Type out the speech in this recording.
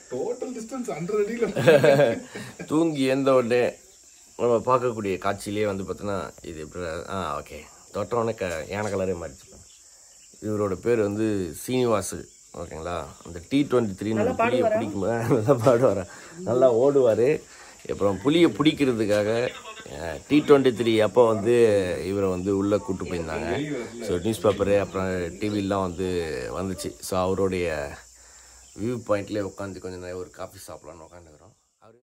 total distance hundred அடியில் தூங்கி எந்த உடனே நம்ம பார்க்கக்கூடிய காட்சியிலே வந்து பார்த்தோன்னா இது எப்படி ஆ ஓகே தொட்டவுடனே க யானை கலரே மாறிச்சு இவரோட பேர் வந்து சீனிவாசு ஓகேங்களா அந்த டி டுவெண்ட்டி த்ரீ புளியை பிடிக்கும் நல்லா பாடுவார் நல்லா ஓடுவார் அப்புறம் புளியை பிடிக்கிறதுக்காக டி டுவெண்ட்டி த்ரீ அப்போ வந்து இவரை வந்து உள்ளே கூட்டு போயிருந்தாங்க ஸோ நியூஸ் பேப்பரு அப்புறம் டிவிலாம் வந்து வந்துச்சு ஸோ அவருடைய வியூ பாயிண்ட்லேயே உட்காந்து கொஞ்சம் நேரம் ஒரு காஃபி சாப்பிட்லான்னு உட்காந்துக்கிறோம்